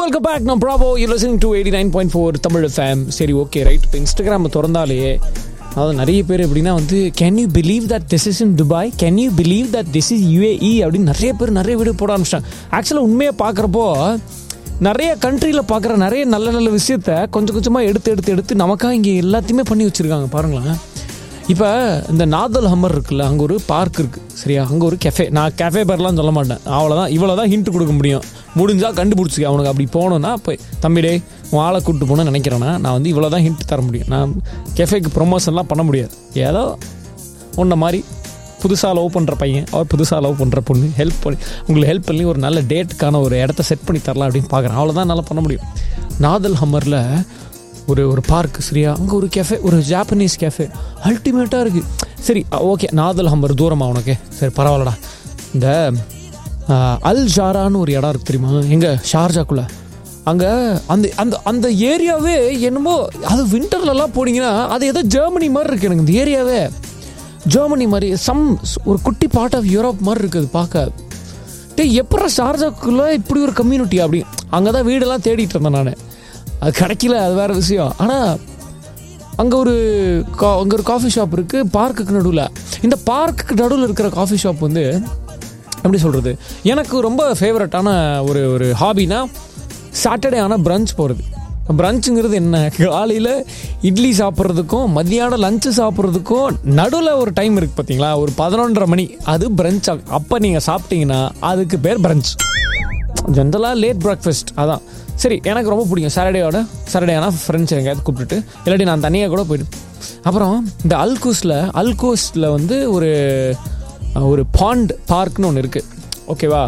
Welcome back நான் Bravo you listening to eighty nine point four Tamil FM சரி okay right இப்போ Instagram திறந்தாலே அதாவது நிறைய பேர் எப்படின்னா வந்து can you believe that this is in Dubai can you believe that this is UAE அப்படின்னு நிறைய பேர் நிறைய வீடியோ போட ஆரம்பிச்சிட்டாங்க ஆக்சுவலாக உண்மையாக பார்க்குறப்போ நிறைய கண்ட்ரியில் பார்க்குற நிறைய நல்ல நல்ல விஷயத்த கொஞ்சம் கொஞ்சமாக எடுத்து எடுத்து எடுத்து நமக்காக இங்கே எல்லாத்தையுமே பண்ணி வச்சுருக்காங்க பாருங்களேன் இப்போ இந்த நாதல் ஹம்மர் இருக்குல்ல அங்கே ஒரு பார்க் இருக்குது சரியா அங்கே ஒரு கெஃபே நான் கெஃபே பேர்லாம் சொல்ல மாட்டேன் அவ்வளோதான் இவ்வளோ தான் ஹிண்ட் கொடுக்க முடியும் முடிஞ்சால் கண்டுபிடிச்சிக்க அவனுக்கு அப்படி போகணுன்னா போய் தம்பிடே உன் ஆளை கூப்பிட்டு போகணும்னு நினைக்கிறேன்னா நான் வந்து இவ்வளோ தான் ஹிண்ட் தர முடியும் நான் கெஃபேக்கு ப்ரொமோஷன்லாம் பண்ண முடியாது ஏதோ உன்ன மாதிரி புதுசாக லவ் பண்ணுற பையன் அவர் புதுசாக லவ் பண்ணுற பொண்ணு ஹெல்ப் பண்ணி உங்களுக்கு ஹெல்ப் பண்ணி ஒரு நல்ல டேட்டுக்கான ஒரு இடத்த செட் பண்ணி தரலாம் அப்படின்னு பார்க்குறேன் அவ்வளோதான் என்னால் பண்ண முடியும் நாதல் ஹம்மரில் ஒரு ஒரு பார்க் சரியா அங்கே ஒரு கெஃபே ஒரு ஜாப்பனீஸ் கெஃபே அல்டிமேட்டாக இருக்குது சரி ஓகே நாதல் ஹம்பர் தூரமாக உனக்கு சரி பரவாயில்லடா இந்த ஆஹ், அல் ஜாரான்னு ஒரு இடம் இருக்குது தெரியுமா எங்கே ஷார்ஜாக்குள்ளே அங்கே அந்த அந்த அந்த ஏரியாவே என்னமோ அது வின்டர்லலாம் போனீங்கன்னா அது ஏதோ ஜெர்மனி மாதிரி இருக்குது எனக்கு இந்த ஏரியாவே ஜெர்மனி மாதிரி சம் ஒரு குட்டி பார்ட் ஆஃப் யூரோப் மாதிரி இருக்குது பார்க்க டேய் எப்படா ஷார்ஜாக்குள்ளே இப்படி ஒரு கம்யூனிட்டி அப்படி அங்கே தான் வீடெல்லாம் தேடிட்டு இருந்தேன் நான் அது கிடைக்கல அது வேறு விஷயம் ஆனால் அங்கே ஒரு கா அங்கே ஒரு காஃபி ஷாப் இருக்குது பார்க்குக்கு நடுவில் இந்த பார்க்குக்கு நடுவில் இருக்கிற காஃபி ஷாப் வந்து எப்படி சொல்கிறது எனக்கு ரொம்ப ஃபேவரட்டான ஒரு ஒரு ஹாபினா சாட்டர்டே ஆனால் பிரஞ்ச் போகிறது பிரஞ்சுங்கிறது என்ன காலையில் இட்லி சாப்பிட்றதுக்கும் மத்தியானம் லஞ்சு சாப்பிட்றதுக்கும் நடுவில் ஒரு டைம் இருக்குது பார்த்தீங்களா ஒரு பதினொன்றரை மணி அது பிரஞ்ச் அப்போ நீங்கள் சாப்பிட்டீங்கன்னா அதுக்கு பேர் பிரஞ்ச் ஜென்ரலாக லேட் பிரேக்ஃபாஸ்ட் அதான் சரி எனக்கு ரொம்ப பிடிக்கும் சாட்டர்டேயோட சாட்டர்டே ஆனால் ஃப்ரெண்ட்ஸ் எங்கேயாவது கூப்பிட்டுட்டு இல்லாட்டி நான் தனியாக கூட போயிட்டு அப்புறம் இந்த அல்கூஸில் அல்கூஸில் வந்து ஒரு ஒரு பாண்ட் பார்க்னு ஒன்று இருக்குது ஓகேவா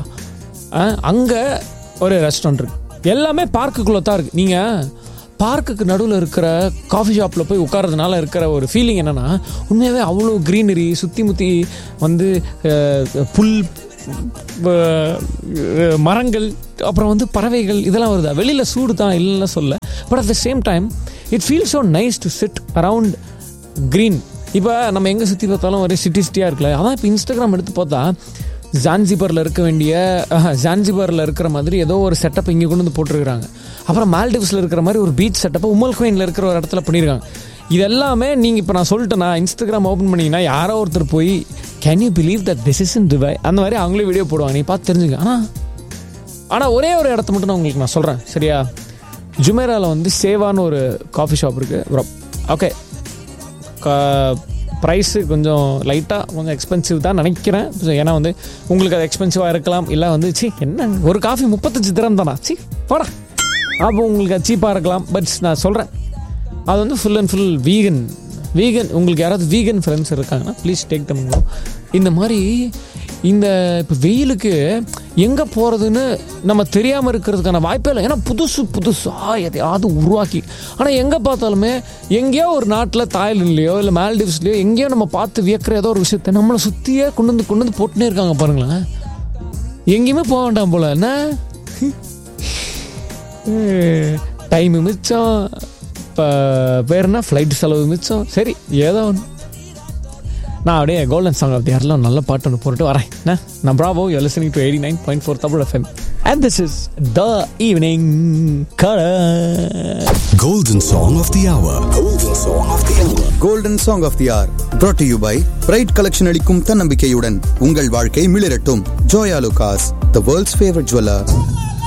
அங்கே ஒரு ரெஸ்டாரண்ட் இருக்குது எல்லாமே பார்க்குக்குள்ளே தான் இருக்குது நீங்கள் பார்க்குக்கு நடுவில் இருக்கிற காஃபி ஷாப்பில் போய் உட்கார்றதுனால இருக்கிற ஒரு ஃபீலிங் என்னென்னா உண்மையாகவே அவ்வளோ க்ரீனரி சுற்றி முற்றி வந்து அஹ், புல் அஹ், மரங்கள் அப்புறம் வந்து பறவைகள் இதெல்லாம் வருதா வெளியில் சூடு தான் இல்லைன்னு சொல்ல but at the same time it feel so nice to sit around green இப்போ நம்ம எங்கே சுற்றி பார்த்தாலும் ஒரே சிட்டி சிட்டியாக இருக்குல்ல அதான் இப்போ இன்ஸ்டாகிராம் எடுத்து பார்த்தா ஜான்சிபரில் இருக்க வேண்டிய ஜான்சிபரில் இருக்கிற மாதிரி ஏதோ ஒரு செட்டப் இங்கே கொண்டு வந்து போட்டிருக்கிறாங்க அப்புறம் மால்டிவ்ஸில் இருக்கிற மாதிரி ஒரு பீச் செட்டப்பை உமல் குயினில் இருக்கிற ஒரு இடத்துல பண்ணியிருக்காங்க இது எல்லாமே நீங்கள் இப்போ நான் சொல்லிட்டேன்னா இன்ஸ்டாகிராம் ஓப்பன் பண்ணிங்கன்னா யாரோ ஒருத்தர் போய் can you believe that this is in Dubai அந்த மாதிரி அவங்களே வீடியோ போடுவாங்க நீ பார்த்து தெரிஞ்சுக்க ஆனால் ஆனால் ஒரே ஒரு இடத்த மட்டும் நான் உங்களுக்கு நான் சொல்கிறேன் சரியா ஜுமேராவில் வந்து சேவான்னு ஒரு காஃபி ஷாப் இருக்குது ஓகே ப்ரைஸு கொஞ்சம் லைட்டாக கொஞ்சம் எக்ஸ்பென்சிவ் தான் நினைக்கிறேன் So, ஏன்னா வந்து உங்களுக்கு அது எக்ஸ்பென்சிவாக இருக்கலாம் இல்லை வந்து சி என்ன ஒரு காஃபி முப்பத்தஞ்சு திறம் தானா சி போடா அப்போ உங்களுக்கு அது சீப்பாக இருக்கலாம் பட் நான் சொல்கிறேன் அது வந்து full and full vegan vegan உங்களுக்கு யாராவது வீகன் ஃப்ரெண்ட்ஸ் இருக்காங்கன்னா ப்ளீஸ் டேக் தம் இந்த மாதிரி இந்த இப்போ வெயிலுக்கு எங்கே போகிறதுன்னு நம்ம தெரியாமல் இருக்கிறதுக்கான வாய்ப்பே இல்லை ஏன்னா புதுசு புதுசாக எதையாவது உருவாக்கி ஆனால் எங்கே பார்த்தாலுமே எங்கேயோ ஒரு நாட்டில் தாய்லாண்ட்லேயோ இல்லை மால்டிவ்ஸ்லேயோ எங்கேயோ நம்ம பார்த்து வியக்கிற ஏதோ ஒரு விஷயத்தை நம்மளை சுற்றியே கொண்டு வந்து கொண்டு வந்து போட்டுனே இருக்காங்க பாருங்களேன் எங்கேயுமே போக வேண்டாம் போல என்ன டைம் மிச்சம் இப்போ பேர் என்ன ஃப்ளைட் செலவு மிச்சம் சரி ஏதோ ஒன்று நான் அப்படியே கோல்டன் சாங் ஆஃப் தி யாரெல்லாம் நல்ல பாட்டு ஒன்று போட்டு வரேன் என்ன நான் Bravo you listening to eighty nine point four Tamil FM and this is the evening colour Golden Song of the Hour. Golden Song of the Hour. Golden song of the hour brought to you by pride collection அளிக்கும் தன்னம்பிக்கையுடன் உங்கள் வாழ்க்கை மிளிரட்டும் Joyalukkas the world's favourite jeweller